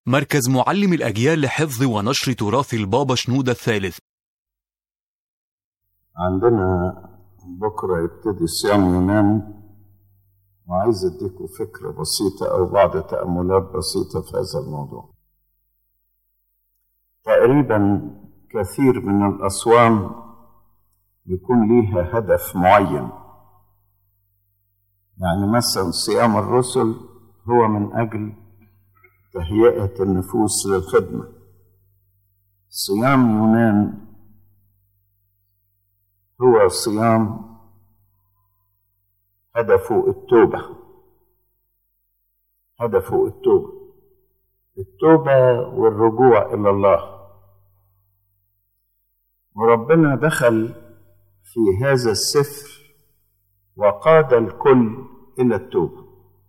مركز معلم الأجيال لحفظ ونشر تراث البابا شنودة الثالث عندنا بكرة يبتدي صيام يونان وعايز اديكم فكرة بسيطة أو بعض تأملات بسيطة في هذا الموضوع تقريبا كثير من الأصوام يكون ليها هدف معين يعني مثلا صيام الرسل هو من أجل تهيئة النفوس للخدمة صيام يونان هو صيام هدفه التوبة هدفه التوبة التوبة والرجوع إلى الله وربنا دخل في هذا السفر وقاد الكل إلى التوبة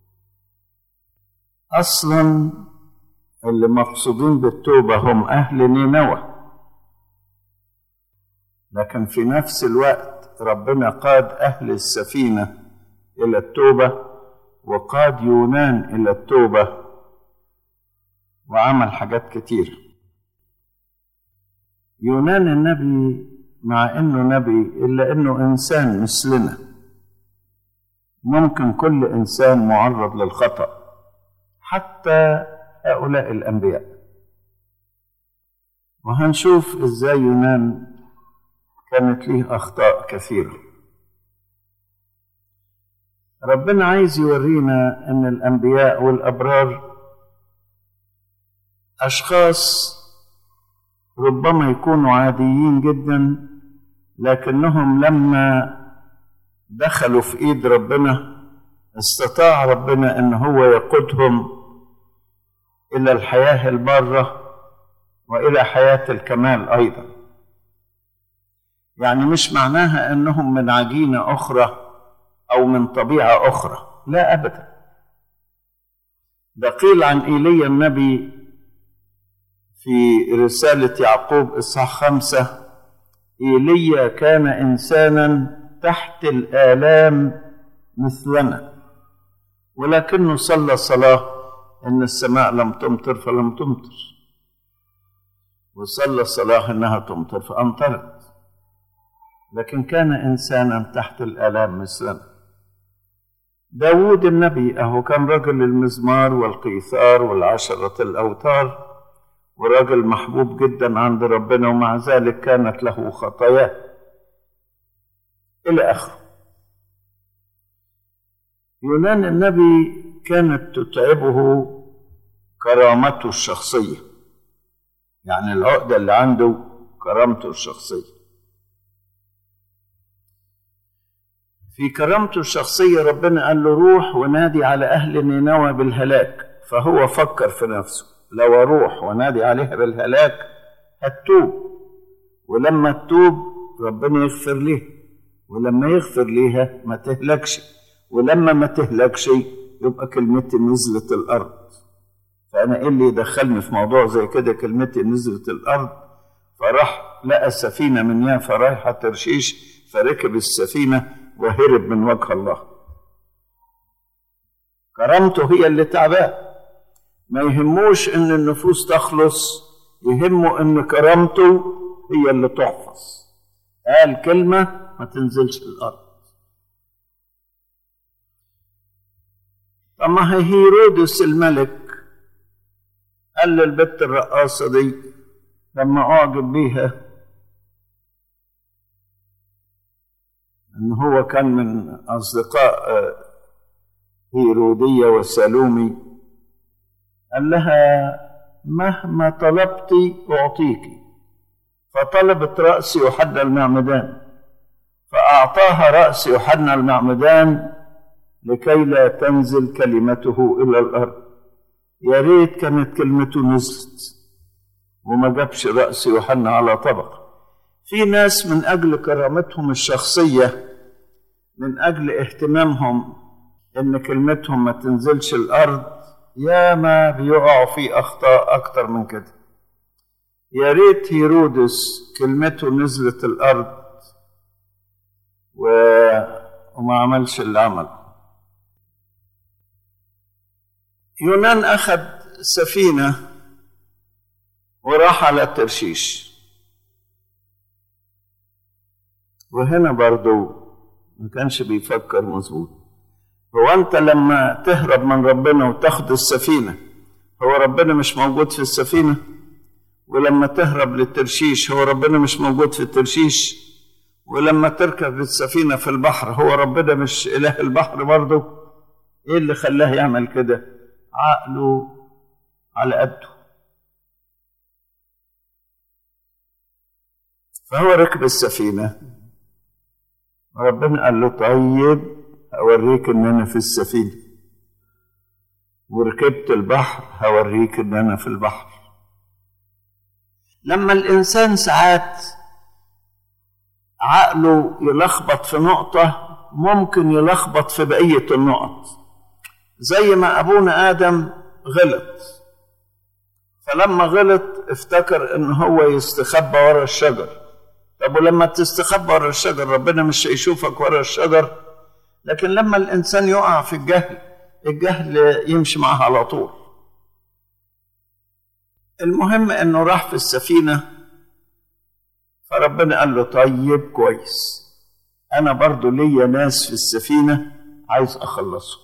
أصلا اللي مقصودين بالتوبة هم أهل نينوى لكن في نفس الوقت ربنا قاد أهل السفينة إلى التوبة وقاد يونان إلى التوبة وعمل حاجات كتير يونان النبي مع انه نبي الا انه انسان مثلنا ممكن كل انسان معرض للخطا حتى هؤلاء الانبياء وهنشوف ازاي يونان كانت ليه اخطاء كثيره ربنا عايز يورينا ان الانبياء والابرار اشخاص ربما يكونوا عاديين جدا لكنهم لما دخلوا في ايد ربنا استطاع ربنا ان هو يقودهم الى الحياه الباره والى حياه الكمال ايضا يعني مش معناها انهم من عجينه اخرى او من طبيعه اخرى لا ابدا ده قيل عن ايليا النبي في رساله يعقوب اصحاح خمسه ايليا كان انسانا تحت الالام مثلنا ولكنه صلى صلاه ان السماء لم تمطر فلم تمطر وصلى صلاه انها تمطر فامطرت لكن كان انسانا تحت الالام مثلنا داود النبي أهو كان رجل المزمار والقيثار والعشرة الأوتار ورجل محبوب جدا عند ربنا ومع ذلك كانت له خطاياه إلى آخره يونان النبي كانت تتعبه كرامته الشخصية يعني العقدة اللي عنده كرامته الشخصية في كرامته الشخصية ربنا قال له روح ونادي على أهل نينوى بالهلاك فهو فكر في نفسه لو أروح ونادي عليها بالهلاك هتوب ولما تتوب ربنا يغفر ليها ولما يغفر ليها ما تهلكش ولما ما تهلكش يبقى كلمتي نزلت الأرض فأنا إيه اللي يدخلني في موضوع زي كده كلمتي نزلت الأرض فراح لقى سفينة من يافا رايحة ترشيش فركب السفينة وهرب من وجه الله كرامته هي اللي تعباه ما يهموش ان النفوس تخلص يهمه ان كرامته هي اللي تحفظ قال كلمة ما تنزلش الأرض أما هيرودس الملك قال للبت الرقاصة دي لما أعجب بيها ان هو كان من اصدقاء هيرودية وسالومي قال لها مهما طلبت اعطيك فطلبت راس يوحنا المعمدان فاعطاها راس يوحنا المعمدان لكي لا تنزل كلمته الى الارض يا ريت كانت كلمته نزلت وما جابش راس يوحنا على طبق في ناس من اجل كرامتهم الشخصيه من اجل اهتمامهم ان كلمتهم ما تنزلش الارض يا ما بيقعوا في اخطاء اكتر من كده يا ريت هيرودس كلمته نزلت الارض و... وما عملش اللي عمل يونان اخذ سفينه وراح على الترشيش وهنا برضو ما كانش بيفكر مظبوط هو انت لما تهرب من ربنا وتاخد السفينة هو ربنا مش موجود في السفينة ولما تهرب للترشيش هو ربنا مش موجود في الترشيش ولما تركب السفينة في البحر هو ربنا مش إله البحر برضه إيه اللي خلاه يعمل كده عقله على قده فهو ركب السفينة ربنا قال له طيب هوريك ان انا في السفينة وركبت البحر هوريك ان انا في البحر لما الانسان ساعات عقله يلخبط في نقطة ممكن يلخبط في بقية النقط زي ما أبونا آدم غلط فلما غلط افتكر إن هو يستخبى ورا الشجر طب ولما تستخبى ورا الشجر ربنا مش هيشوفك ورا الشجر لكن لما الإنسان يقع في الجهل الجهل يمشي معاه على طول المهم إنه راح في السفينة فربنا قال له طيب كويس انا برضو ليا ناس في السفينة عايز اخلصهم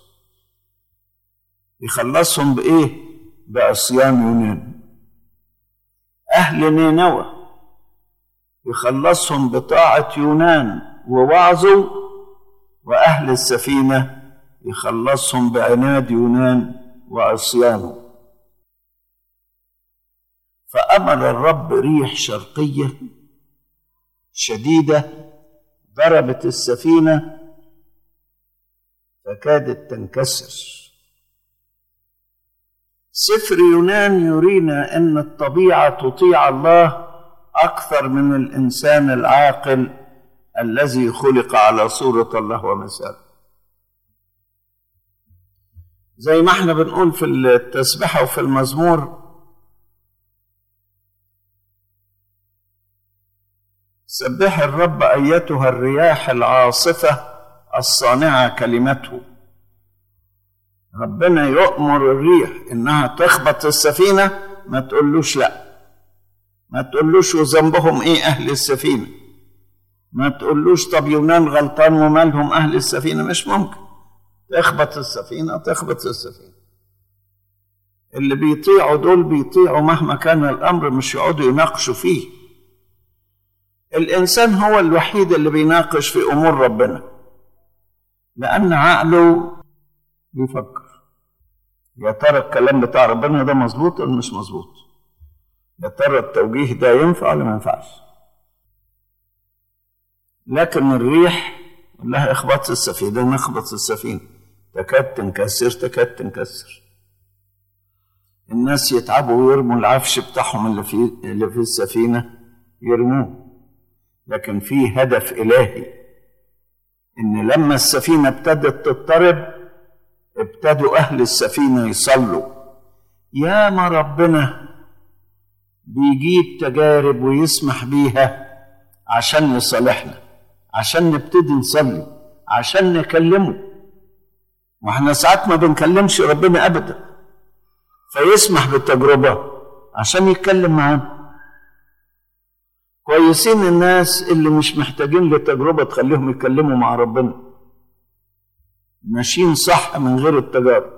يخلصهم بايه بعصيان يونان اهل نينوى يخلصهم بطاعة يونان ووعظه واهل السفينة يخلصهم بعناد يونان وعصيانه فأمر الرب ريح شرقية شديدة ضربت السفينة فكادت تنكسر سفر يونان يرينا أن الطبيعة تطيع الله أكثر من الإنسان العاقل الذي خلق على صورة الله ومثاله زي ما احنا بنقول في التسبحة وفي المزمور سبح الرب ايتها الرياح العاصفه الصانعه كلمته ربنا يؤمر الريح انها تخبط السفينه ما تقولوش لا ما تقولوش وذنبهم ايه اهل السفينه ما تقولوش طب يونان غلطان ومالهم اهل السفينه مش ممكن تخبط السفينه تخبط السفينه اللي بيطيعوا دول بيطيعوا مهما كان الامر مش يقعدوا يناقشوا فيه الإنسان هو الوحيد اللي بيناقش في أمور ربنا لأن عقله بيفكر يا ترى الكلام بتاع ربنا ده مظبوط ولا مش مظبوط يا ترى التوجيه ده ينفع ولا ما ينفعش لكن الريح لها اخبط السفينه نخبط السفينه تكاد تنكسر تكاد تنكسر الناس يتعبوا ويرموا العفش بتاعهم اللي في اللي في السفينه يرموه لكن في هدف إلهي إن لما السفينة ابتدت تضطرب ابتدوا أهل السفينة يصلوا يا ما ربنا بيجيب تجارب ويسمح بيها عشان يصالحنا عشان نبتدي نصلي عشان نكلمه واحنا ساعات ما بنكلمش ربنا ابدا فيسمح بالتجربه عشان يتكلم معانا كويسين الناس اللي مش محتاجين لتجربة تخليهم يتكلموا مع ربنا ماشيين صح من غير التجارب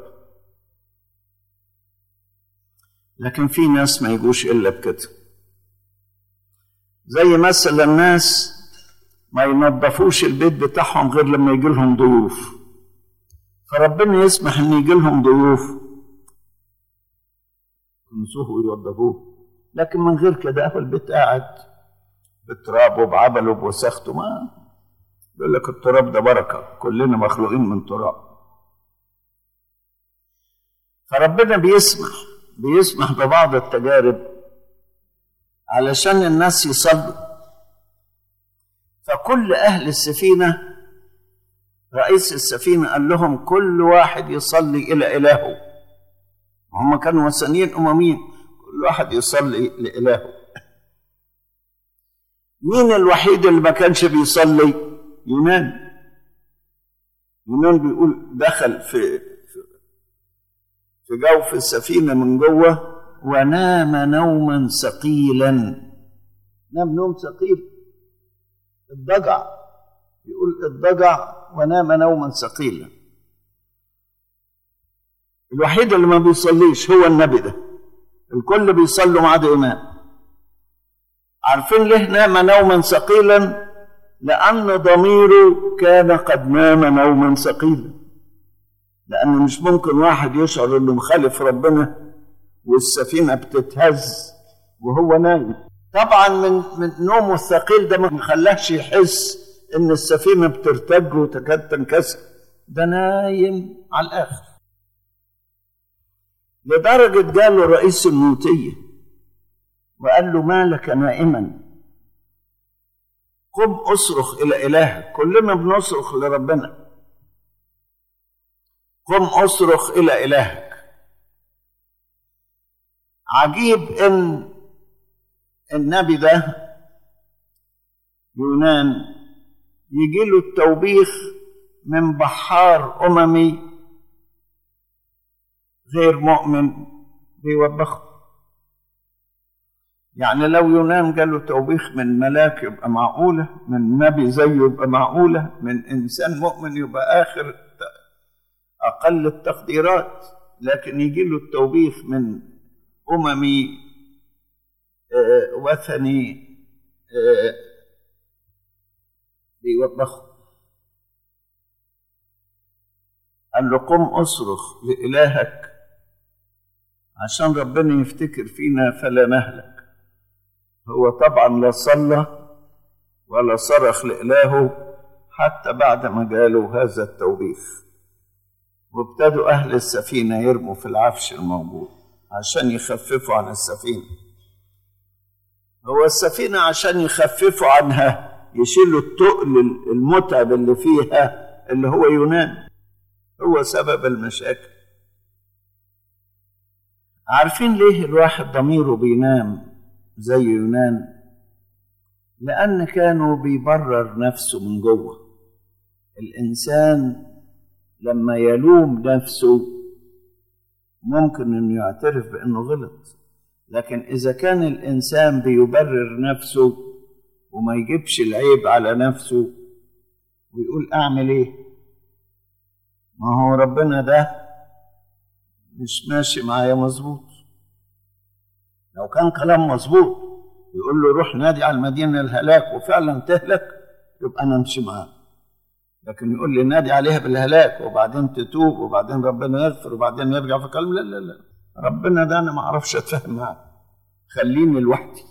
لكن في ناس ما يجوش إلا بكده زي مثلا الناس ما ينظفوش البيت بتاعهم غير لما يجي لهم ضيوف فربنا يسمح ان يجي لهم ضيوف ينسوه ويوظفوه لكن من غير كده هو البيت قاعد بترابه بعبله بوسخته ما يقول لك التراب ده بركه كلنا مخلوقين من تراب فربنا بيسمح بيسمح ببعض التجارب علشان الناس يصلوا فكل اهل السفينه رئيس السفينه قال لهم كل واحد يصلي الى الهه هم كانوا وثنيين امميين كل واحد يصلي لالهه مين الوحيد اللي ما كانش بيصلي يونان يونان بيقول دخل في في جوف السفينة من جوه ونام نوما ثقيلا نام نوم ثقيل الضجع يقول الضجع ونام نوما ثقيلا الوحيد اللي ما بيصليش هو النبي ده الكل بيصلوا ما عدا امام عارفين ليه نام نوما ثقيلا لان ضميره كان قد نام نوما ثقيلا لان مش ممكن واحد يشعر انه مخالف ربنا والسفينه بتتهز وهو نايم طبعا من من نومه الثقيل ده ما خلاهش يحس ان السفينه بترتج وتكاد تنكسر ده نايم على الاخر لدرجه جاله رئيس الموتيه وقال له ما لك نائما قم اصرخ الى الهك كلنا بنصرخ لربنا قم اصرخ الى الهك عجيب ان النبي ده يونان يجي له التوبيخ من بحار اممي غير مؤمن بيوبخه يعني لو يونان جاله توبيخ من ملاك يبقى معقولة من نبي زيه يبقى معقولة من إنسان مؤمن يبقى آخر أقل التقديرات لكن يجي له التوبيخ من أممي آه وثني آه بيوبخه قال له قم اصرخ لإلهك عشان ربنا يفتكر فينا فلا نهلك هو طبعا لا صلى ولا صرخ لإلهه حتى بعد ما جاله هذا التوبيخ وابتدوا أهل السفينة يرموا في العفش الموجود عشان يخففوا عن السفينة هو السفينة عشان يخففوا عنها يشيلوا التقل المتعب اللي فيها اللي هو يونان هو سبب المشاكل عارفين ليه الواحد ضميره بينام زي يونان لأن كانوا بيبرر نفسه من جوه الإنسان لما يلوم نفسه ممكن انه يعترف بانه غلط لكن اذا كان الانسان بيبرر نفسه وما يجيبش العيب على نفسه ويقول اعمل ايه ما هو ربنا ده مش ماشي معايا مظبوط لو كان كلام مظبوط يقول له روح نادي على المدينه الهلاك وفعلا تهلك يبقى انا امشي معاه لكن يقول لي نادي عليها بالهلاك وبعدين تتوب وبعدين ربنا يغفر وبعدين يرجع في كلام لا لا لا ربنا ده انا ما اعرفش اتفاهم معاه خليني لوحدي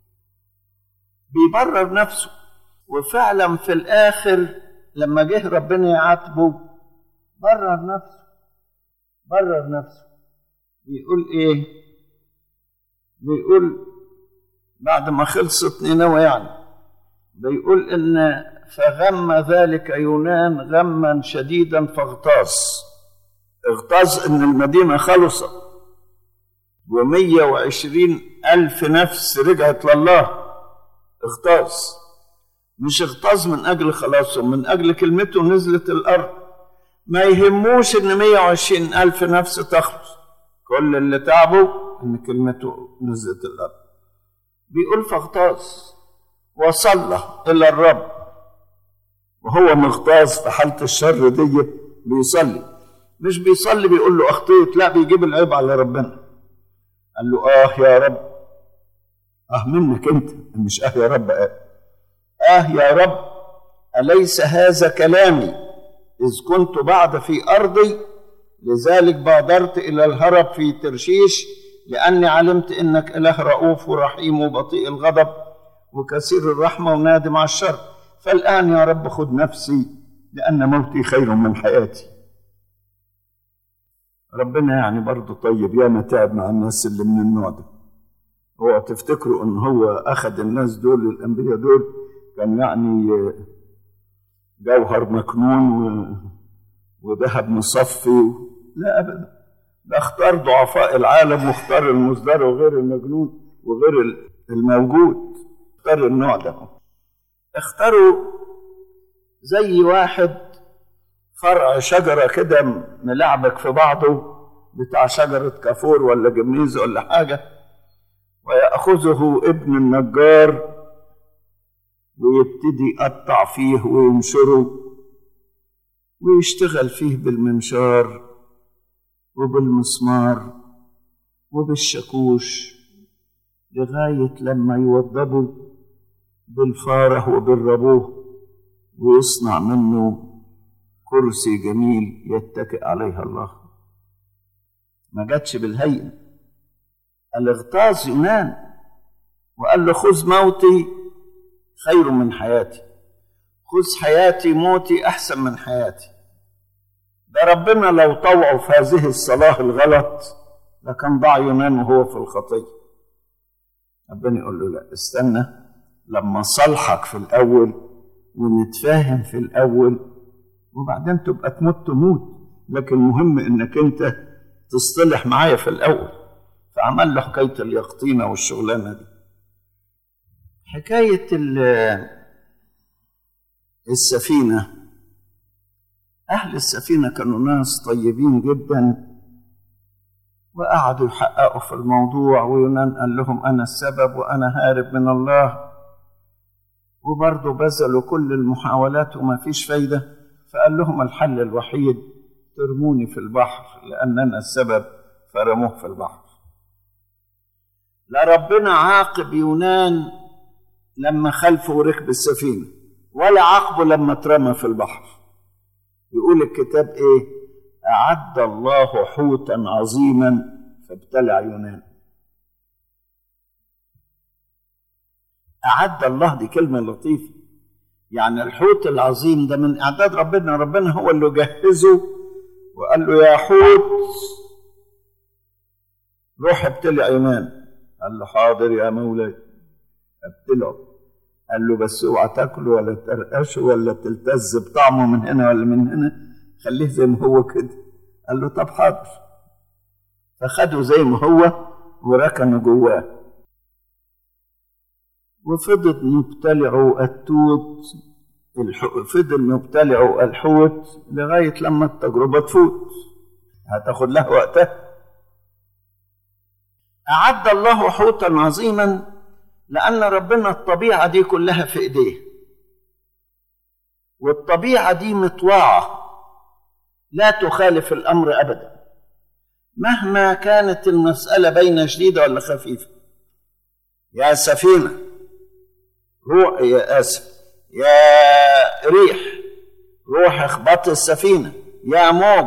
بيبرر نفسه وفعلا في الاخر لما جه ربنا يعاتبه برر نفسه برر نفسه بيقول ايه بيقول بعد ما خلصت نينوى يعني بيقول ان فغم ذلك يونان غما شديدا فاغتاظ اغتاظ ان المدينه خلصت ومية وعشرين ألف نفس رجعت لله اغتاظ مش اغتاظ من أجل خلاصه من أجل كلمته نزلت الأرض ما يهموش إن مية وعشرين ألف نفس تخلص كل اللي تعبوا إن كلمته نزلت الأرض بيقول فاغتاظ وصلى إلى الرب وهو مغتاظ في حالة الشر دي بيصلي مش بيصلي بيقول له أخطيت لا بيجيب العيب على ربنا قال له آه يا رب آه منك أنت مش آه يا رب آه, آه يا رب أليس هذا كلامي إذ كنت بعد في أرضي لذلك بادرت إلى الهرب في ترشيش لأني علمت إنك إله رؤوف ورحيم وبطيء الغضب وكثير الرحمة ونادم على الشر فالآن يا رب خذ نفسي لأن موتي خير من حياتي ربنا يعني برضه طيب ياما تعب مع الناس اللي من النوع ده هو تفتكروا ان هو اخذ الناس دول الانبياء دول كان يعني جوهر مكنون و... وذهب مصفي لا ابدا ده اختار ضعفاء العالم واختار المزدر وغير المجنون وغير الموجود اختار النوع ده اختاروا زي واحد فرع شجرة كده ملعبك في بعضه بتاع شجرة كافور ولا جميز ولا حاجة ويأخذه ابن النجار ويبتدي يقطع فيه وينشره ويشتغل فيه بالمنشار وبالمسمار وبالشاكوش لغاية لما يوضبه بالفاره وبالربوه ويصنع منه كرسي جميل يتكئ عليها الله ما جاتش بالهيئة قال اغتاظ يونان وقال له خذ موتي خير من حياتي خذ حياتي موتي أحسن من حياتي ده ربنا لو طوعوا في هذه الصلاة الغلط لكان ضاع يونان وهو في الخطية ربنا يقول له لا استنى لما صالحك في الأول ونتفاهم في الأول وبعدين تبقى تموت تموت لكن المهم انك انت تصطلح معايا في الاول فعمل له حكايه اليقطينه والشغلانه دي حكايه السفينه اهل السفينه كانوا ناس طيبين جدا وقعدوا يحققوا في الموضوع ويونان قال لهم انا السبب وانا هارب من الله وبرضه بذلوا كل المحاولات وما فيش فايده فقال لهم الحل الوحيد ترموني في البحر لأن أنا السبب فرموه في البحر لا ربنا عاقب يونان لما خلفه وركب السفينة ولا عاقبه لما اترمى في البحر يقول الكتاب ايه أعد الله حوتا عظيما فابتلع يونان أعد الله دي كلمة لطيفة يعني الحوت العظيم ده من اعداد ربنا ربنا هو اللي جهزه وقال له يا حوت روح ابتلع يونان قال له حاضر يا مولاي ابتلعه قال له بس اوعى تاكله ولا ترقشه ولا تلتز بطعمه من هنا ولا من هنا خليه زي ما هو كده قال له طب حاضر فخده زي ما هو وركنه جواه وفضل مبتلعه التوت فضل مبتلعه الحوت لغاية لما التجربة تفوت هتاخد لها وقتها أعد الله حوتا عظيما لأن ربنا الطبيعة دي كلها في إيديه والطبيعة دي مطواعة لا تخالف الأمر أبدا مهما كانت المسألة بين شديدة ولا خفيفة يا سفينة روح يا آسف يا ريح روح اخبط السفينة يا موج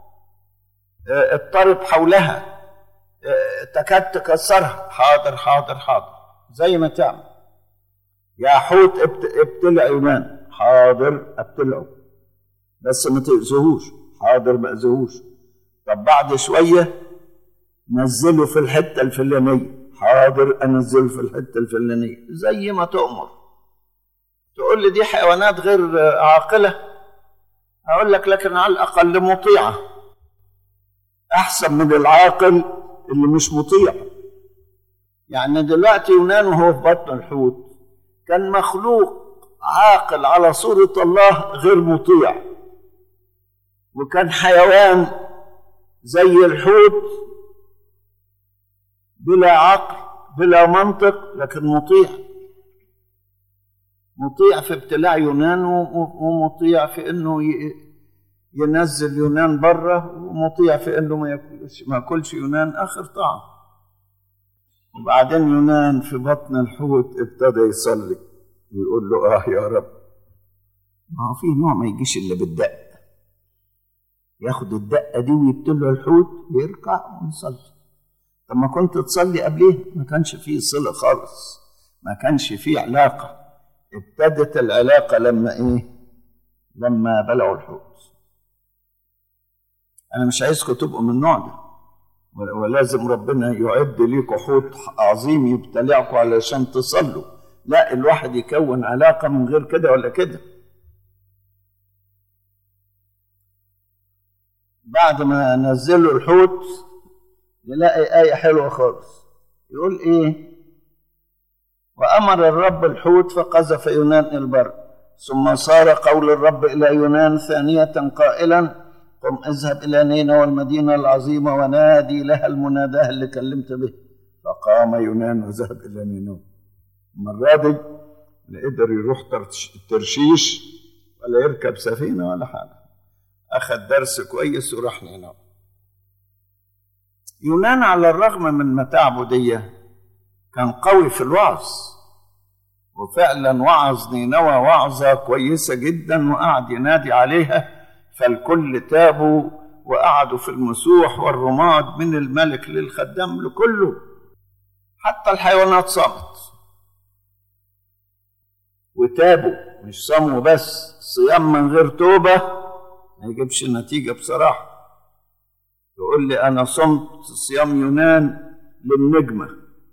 اضطرب حولها تكاد تكسرها حاضر حاضر حاضر زي ما تعمل يا حوت ابتلع يونان حاضر ابتلعه بس ما تأذوهوش حاضر ما أذوهوش طب بعد شوية نزله في الحتة الفلانية حاضر أنزله في الحتة الفلانية زي ما تؤمر تقول لي دي حيوانات غير عاقلة أقول لك لكن على الأقل مطيعة أحسن من العاقل اللي مش مطيع يعني دلوقتي يونان وهو في بطن الحوت كان مخلوق عاقل على صورة الله غير مطيع وكان حيوان زي الحوت بلا عقل بلا منطق لكن مطيع مطيع في ابتلاع يونان ومطيع في انه ينزل يونان بره ومطيع في انه ما ياكلش ما ياكلش يونان اخر طعم وبعدين يونان في بطن الحوت ابتدى يصلي ويقول له اه يا رب ما هو في نوع ما يجيش الا بالدق ياخد الدقه دي ويبتله الحوت يركع ويصلي طب ما كنت تصلي قبليه ما كانش فيه صله خالص ما كانش فيه علاقه ابتدت العلاقه لما ايه لما بلعوا الحوت انا مش عايزكم تبقوا من النوع ده ولازم ربنا يعد ليكم حوت عظيم يبتلعكم علشان تصلوا لا الواحد يكون علاقه من غير كده ولا كده بعد ما نزلوا الحوت نلاقي آية حلوة خالص يقول إيه وأمر الرب الحوت فقذف يونان البر ثم صار قول الرب إلى يونان ثانية قائلا قم اذهب إلى نينوى المدينة العظيمة ونادي لها المناداة اللي كلمت به فقام يونان وذهب إلى نينوى المرة دي لا قدر يروح ترشيش ولا يركب سفينة ولا حاجة أخذ درس كويس وراح نينوى يونان على الرغم من متاعبه دي كان قوي في الوعظ وفعلا وعظ نينوى وعظة كويسة جدا وقعد ينادي عليها فالكل تابوا وقعدوا في المسوح والرماد من الملك للخدام لكله حتى الحيوانات صامت وتابوا مش صاموا بس صيام من غير توبة ما يجيبش نتيجة بصراحة تقول لي أنا صمت صيام يونان للنجمة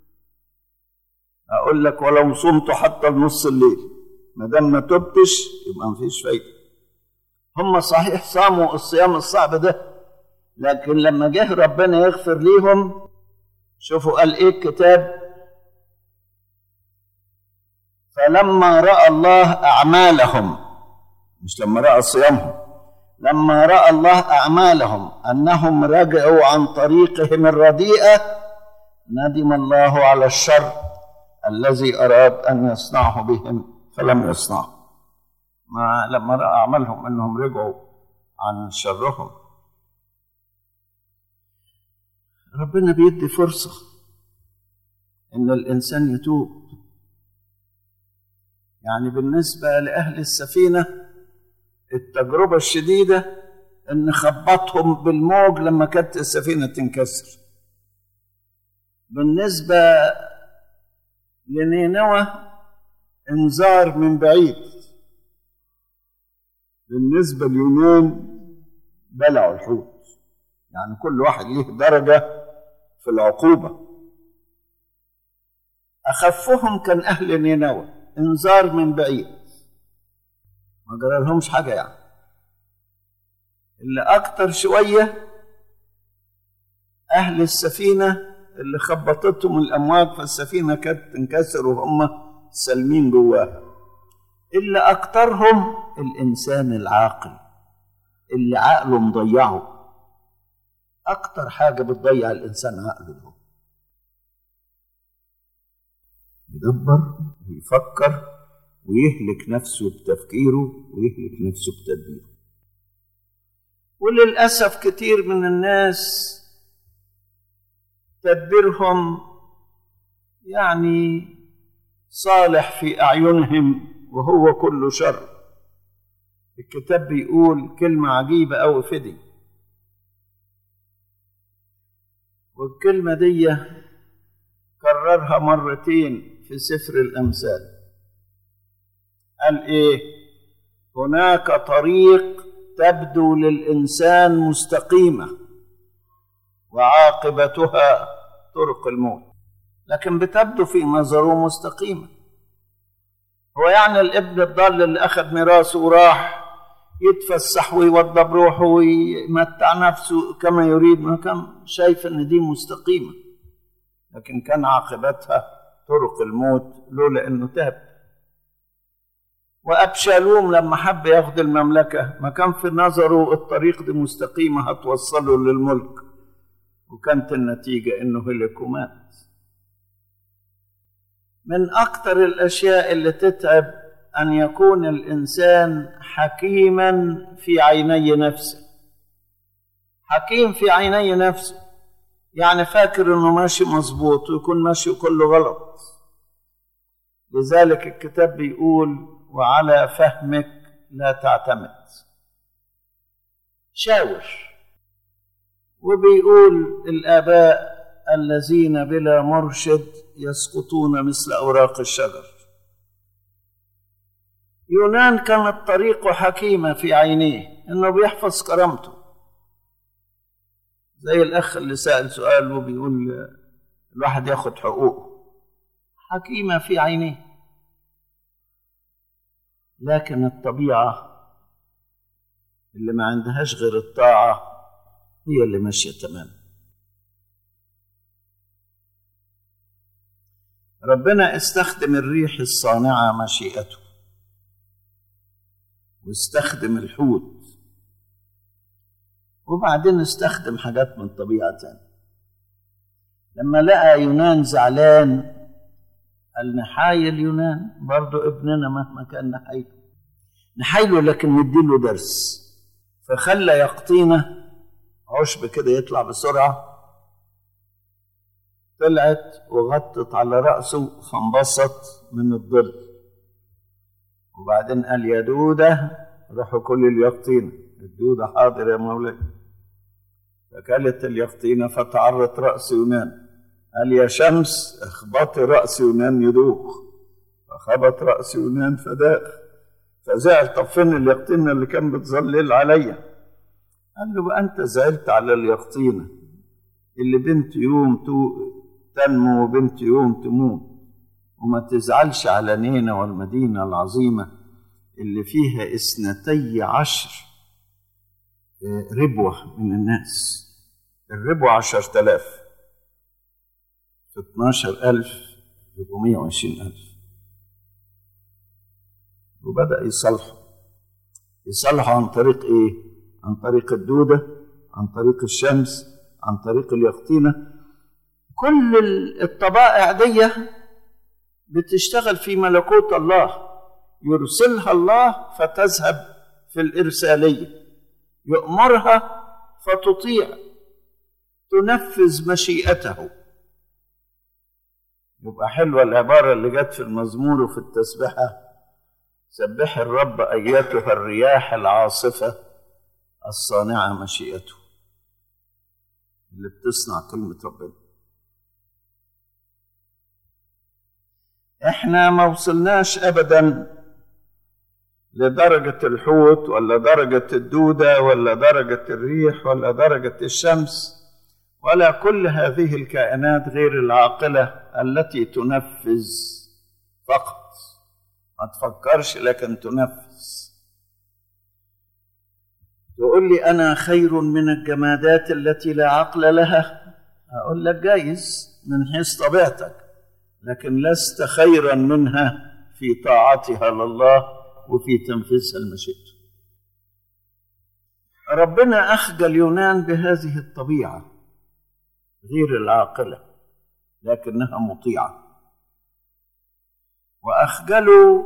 أقول لك ولو صمت حتى نص الليل ما دام ما تبتش يبقى مفيش فايدة هم صحيح صاموا الصيام الصعب ده لكن لما جه ربنا يغفر ليهم شوفوا قال ايه الكتاب فلما راى الله اعمالهم مش لما راى صيامهم لما راى الله اعمالهم انهم رجعوا عن طريقهم الرديئه ندم الله على الشر الذي اراد ان يصنعه بهم فلم يصنعه ما لما راى اعمالهم انهم رجعوا عن شرهم ربنا بيدي فرصه ان الانسان يتوب يعني بالنسبه لاهل السفينه التجربه الشديده ان خبطهم بالموج لما كانت السفينه تنكسر بالنسبه لنينوى انذار من بعيد بالنسبة ليونان بلعوا الحوت يعني كل واحد ليه درجة في العقوبة أخفهم كان أهل نينوى إنذار من بعيد ما جرى لهمش حاجة يعني اللي أكتر شوية أهل السفينة اللي خبطتهم الأمواج فالسفينة كانت تنكسر وهم سالمين جواها اللي أكترهم الإنسان العاقل اللي عقله مضيعه أكتر حاجة بتضيع الإنسان عقله ده يدبر ويفكر ويهلك نفسه بتفكيره ويهلك نفسه بتدبيره وللأسف كتير من الناس تدبيرهم يعني صالح في أعينهم وهو كله شر الكتاب بيقول كلمة عجيبة أوي فدي والكلمة دي كررها مرتين في سفر الأمثال قال إيه هناك طريق تبدو للإنسان مستقيمة وعاقبتها طرق الموت لكن بتبدو في نظره مستقيمة هو يعني الابن الضال اللي أخذ ميراثه وراح يتفسح ويوضب روحه ويمتع نفسه كما يريد ما كان شايف ان دي مستقيمه لكن كان عاقبتها طرق الموت لولا انه تاب وابشالوم لما حب ياخد المملكه ما كان في نظره الطريق دي مستقيمه هتوصله للملك وكانت النتيجه انه هلك ومات من اكثر الاشياء اللي تتعب ان يكون الانسان حكيما في عيني نفسه حكيم في عيني نفسه يعني فاكر انه ماشي مظبوط ويكون ماشي كله غلط لذلك الكتاب بيقول وعلى فهمك لا تعتمد شاور وبيقول الاباء الذين بلا مرشد يسقطون مثل اوراق الشجر يونان كانت طريقه حكيمة في عينيه إنه بيحفظ كرامته زي الأخ اللي سأل سؤال وبيقول الواحد ياخد حقوقه حكيمة في عينيه لكن الطبيعة اللي ما عندهاش غير الطاعة هي اللي ماشية تمام ربنا استخدم الريح الصانعة مشيئته واستخدم الحوت وبعدين استخدم حاجات من الطبيعة تاني لما لقى يونان زعلان قال نحايل يونان برضو ابننا مهما كان نحايله نحايله لكن نديله درس فخلى يقطينه عشب كده يطلع بسرعة طلعت وغطت على رأسه فانبسط من الظل وبعدين قال يا دودة روحوا كل اليقطينة الدودة حاضر يا مولاي فكلت اليقطينة فتعرت رأس يونان قال يا شمس اخبطي رأس يونان يدوخ فخبط رأس يونان فداخ فزعل طب فين اليقطينة اللي كان بتظلل عليا قال له بقى انت زعلت على اليقطينة اللي بنت يوم تنمو وبنت يوم تموت وما تزعلش على نينة والمدينة العظيمة اللي فيها اثنتي عشر ربوة من الناس الربوة عشر تلاف في اتناشر ألف يبقوا مية وعشرين ألف وبدأ يصلحوا يصلحوا عن طريق إيه؟ عن طريق الدودة عن طريق الشمس عن طريق اليقطينة كل الطبائع دي بتشتغل في ملكوت الله يرسلها الله فتذهب في الإرسالية يؤمرها فتطيع تنفذ مشيئته يبقى حلوة العبارة اللي جت في المزمور وفي التسبحة سبح الرب أيتها الرياح العاصفة الصانعة مشيئته اللي بتصنع كلمة ربنا احنا ما وصلناش ابدا لدرجة الحوت ولا درجة الدودة ولا درجة الريح ولا درجة الشمس ولا كل هذه الكائنات غير العاقلة التي تنفذ فقط ما تفكرش لكن تنفذ تقول لي أنا خير من الجمادات التي لا عقل لها أقول لك جايز من حيث طبيعتك لكن لست خيرا منها في طاعتها لله وفي تنفيذها لمشيئته ربنا أخجل يونان بهذه الطبيعة غير العاقلة لكنها مطيعة وأخجلوا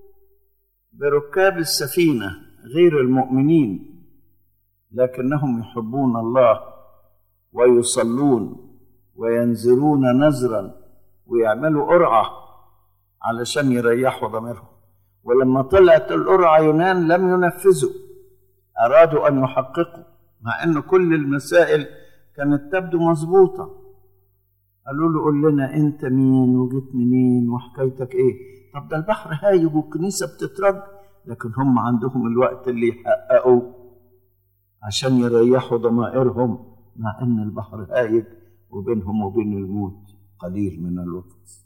بركاب السفينة غير المؤمنين لكنهم يحبون الله ويصلون وينزلون نزرا ويعملوا قرعة علشان يريحوا ضميرهم ولما طلعت القرعة يونان لم ينفذوا أرادوا أن يحققوا مع أن كل المسائل كانت تبدو مظبوطة قالوا له قول لنا أنت مين وجيت منين وحكايتك إيه طب ده البحر هايج والكنيسة بتترج لكن هم عندهم الوقت اللي يحققوا عشان يريحوا ضمائرهم مع أن البحر هايج وبينهم وبين الموت قليل من الوقت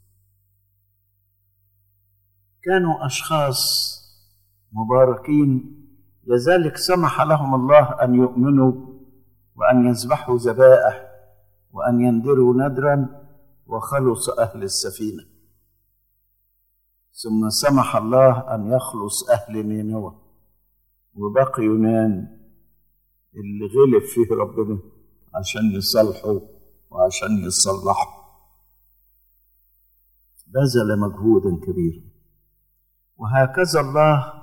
كانوا أشخاص مباركين لذلك سمح لهم الله أن يؤمنوا وأن يذبحوا ذبائح وأن يندروا ندرا وخلص أهل السفينة ثم سمح الله أن يخلص أهل نينوى وبقي يونان اللي غلب فيه ربنا عشان يصلحوا وعشان يصلحوا بذل مجهودا كبيرا وهكذا الله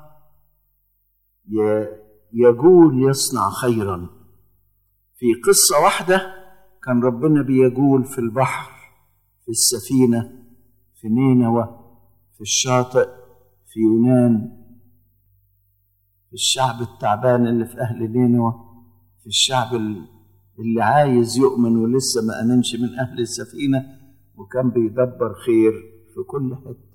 يجول يصنع خيرا في قصة واحدة كان ربنا بيجول في البحر في السفينة في نينوى في الشاطئ في يونان في الشعب التعبان اللي في أهل نينوى في الشعب اللي عايز يؤمن ولسه ما أمنش من أهل السفينة وكان بيدبر خير في كل حتة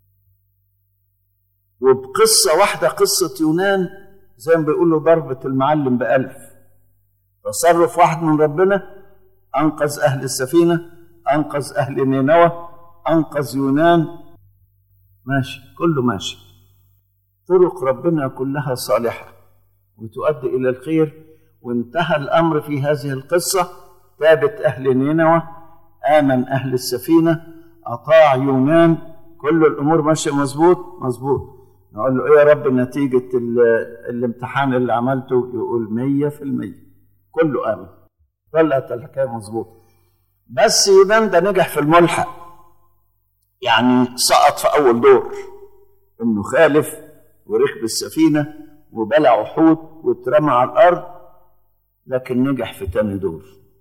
وبقصة واحدة قصة يونان زي ما بيقولوا ضربة المعلم بألف تصرف واحد من ربنا أنقذ أهل السفينة أنقذ أهل نينوى أنقذ يونان ماشي كله ماشي طرق ربنا كلها صالحة وتؤدي إلى الخير وانتهى الأمر في هذه القصة تابت أهل نينوى آمن أهل السفينة أطاع يونان كل الأمور ماشية مظبوط مظبوط نقول له إيه يا رب نتيجة الامتحان اللي عملته يقول مية في المية كله امن طلعت الحكايه مظبوطه بس يونان ده نجح في الملحق يعني سقط في اول دور انه خالف وركب السفينه وبلع حوت واترمى على الارض لكن نجح في تاني دور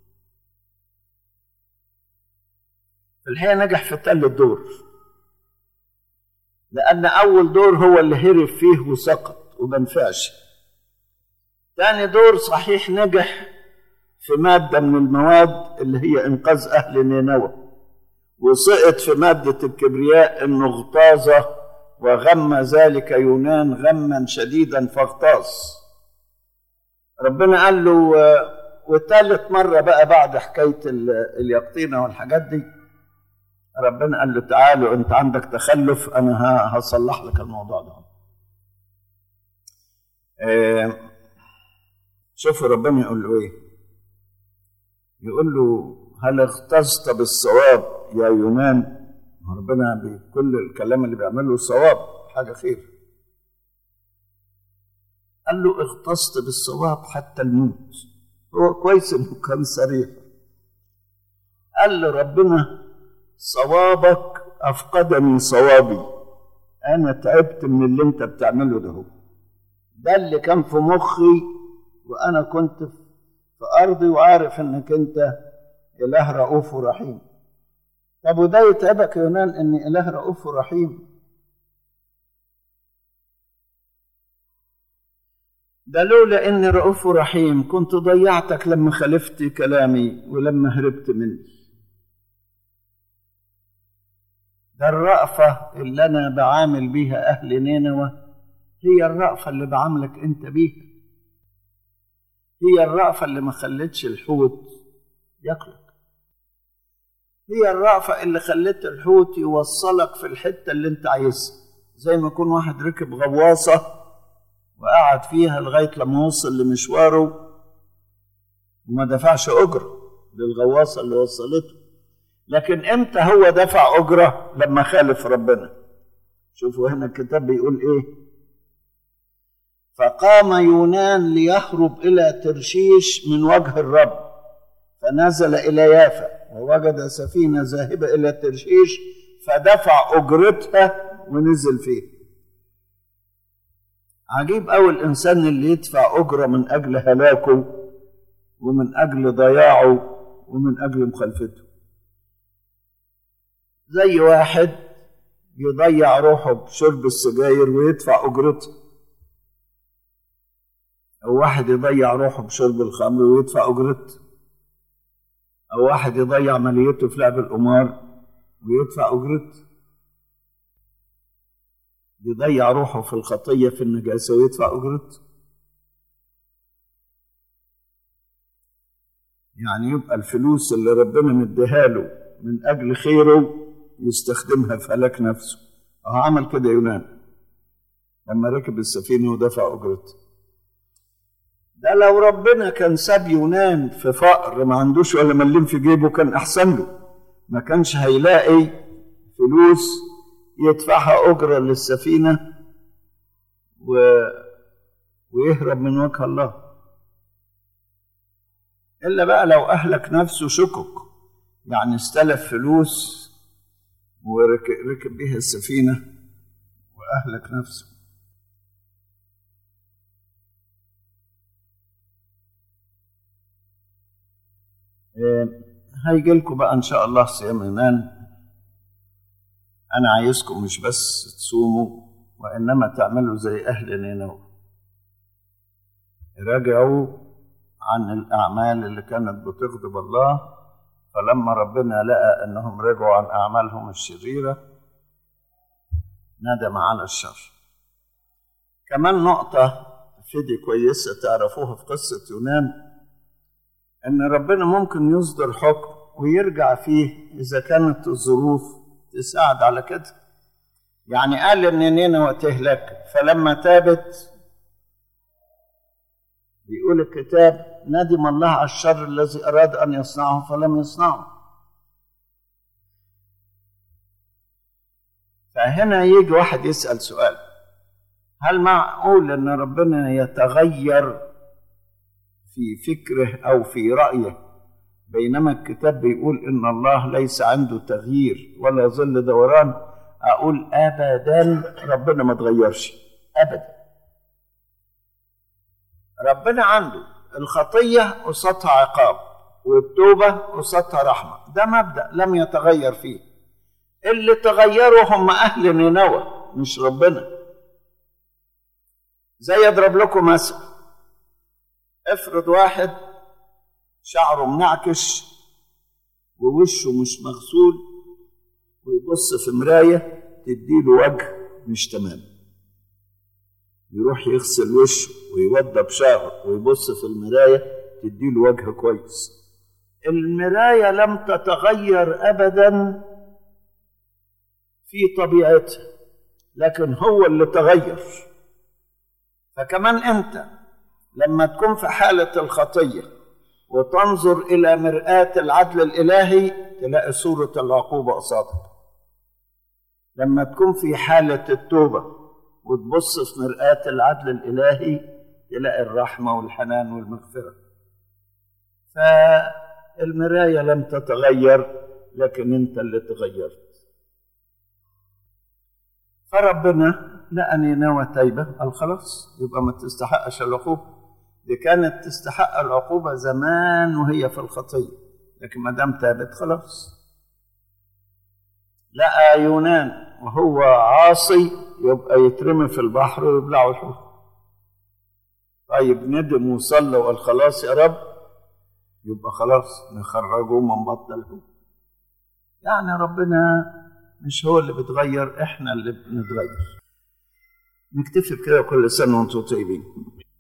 في الحقيقه نجح في تالت دور لان اول دور هو اللي هرب فيه وسقط وما نفعش تاني دور صحيح نجح في ماده من المواد اللي هي انقاذ اهل نينوى وسقط في ماده الكبرياء انه اغتاظ وغم ذلك يونان غما شديدا فاغتاظ ربنا قال له وثالث مره بقى بعد حكايه اليقطينه والحاجات دي ربنا قال له تعالوا انت عندك تخلف انا هصلح لك الموضوع ده اه شوفوا ربنا يقول له ايه يقول له هل اغتظت بالصواب يا يونان ربنا بكل الكلام اللي بيعمله صواب حاجة خير قال له اغتصت بالصواب حتى الموت هو كويس انه كان صريح قال له ربنا صوابك افقدني صوابي انا تعبت من اللي انت بتعمله ده هو ده اللي كان في مخي وانا كنت في ارضي وعارف انك انت اله رؤوف ورحيم طب وده يتعبك يا يونان ان اله رؤوف ورحيم ده لولا اني رؤوف ورحيم كنت ضيعتك لما خالفت كلامي ولما هربت مني ده الرأفة اللي أنا بعامل بيها أهل نينوى هي الرأفة اللي بعاملك أنت بيها هي الرأفة اللي ما خلتش الحوت ياكلك هي الرأفة اللي خلت الحوت يوصلك في الحتة اللي أنت عايزها زي ما يكون واحد ركب غواصة وقعد فيها لغاية لما وصل لمشواره وما دفعش أجرة للغواصة اللي وصلته لكن امتى هو دفع أجرة لما خالف ربنا شوفوا هنا الكتاب بيقول ايه فقام يونان ليهرب إلى ترشيش من وجه الرب فنزل إلى يافا ووجد سفينة ذاهبة إلى ترشيش فدفع أجرتها ونزل فيه عجيب أوي الإنسان اللي يدفع أجرة من أجل هلاكه ومن أجل ضياعه ومن أجل مخالفته زي واحد يضيع روحه بشرب السجاير ويدفع أجرتها أو واحد يضيع روحه بشرب الخمر ويدفع أجرته أو واحد يضيع ماليته في لعب القمار ويدفع أجرته يضيع روحه في الخطية في النجاسة ويدفع أجرته يعني يبقى الفلوس اللي ربنا مديها له من أجل خيره يستخدمها في هلاك نفسه أهو عمل كده يونان لما ركب السفينة ودفع أجرته ده لو ربنا كان ساب يونان في فقر ما عندوش ولا مليم في جيبه كان أحسن له ما كانش هيلاقي فلوس يدفعها أجرة للسفينة و... ويهرب من وجه الله إلا بقى لو أهلك نفسه شكك يعني استلف فلوس وركب بيها السفينة وأهلك نفسه هيجي لكم بقى ان شاء الله صيام ايمان انا عايزكم مش بس تصوموا وانما تعملوا زي اهل نينوى راجعوا عن الاعمال اللي كانت بتغضب الله فلما ربنا لقى انهم رجعوا عن اعمالهم الشريره ندم على الشر كمان نقطه فدي كويسه تعرفوها في قصه يونان ان ربنا ممكن يصدر حكم ويرجع فيه اذا كانت الظروف تساعد على كده يعني قال ان نينوى تهلك فلما تابت بيقول الكتاب ندم الله على الشر الذي اراد ان يصنعه فلم يصنعه فهنا يجي واحد يسال سؤال هل معقول ان ربنا يتغير في فكره او في رايه بينما الكتاب بيقول ان الله ليس عنده تغيير ولا ظل دوران اقول ابدا ربنا ما تغيرش ابدا ربنا عنده الخطيه قصادها عقاب والتوبه قصادها رحمه ده مبدا لم يتغير فيه اللي تغيروا هم اهل نينوى مش ربنا زي اضرب لكم مثل افرض واحد شعره منعكش ووشه مش مغسول ويبص في مراية تديله وجه مش تمام يروح يغسل وشه ويوضب شعره ويبص في المراية تديله وجه كويس المراية لم تتغير أبدا في طبيعتها لكن هو اللي تغير فكمان أنت لما تكون في حالة الخطية وتنظر إلى مرآة العدل الإلهي تلاقي صورة العقوبة قصادك لما تكون في حالة التوبة وتبص في مرآة العدل الإلهي تلاقي الرحمة والحنان والمغفرة فالمراية لم تتغير لكن أنت اللي تغيرت فربنا لقني نوى تايبة قال خلاص يبقى ما تستحقش العقوبة دي كانت تستحق العقوبة زمان وهي في الخطية لكن ما دام تابت خلاص لقى يونان وهو عاصي يبقى يترمي في البحر ويبلعه الحوت طيب ندم وصلى وقال خلاص يا رب يبقى خلاص نخرجه من بطن الحوت يعني ربنا مش هو اللي بيتغير احنا اللي بنتغير نكتفي بكده كل سنه وانتم طيبين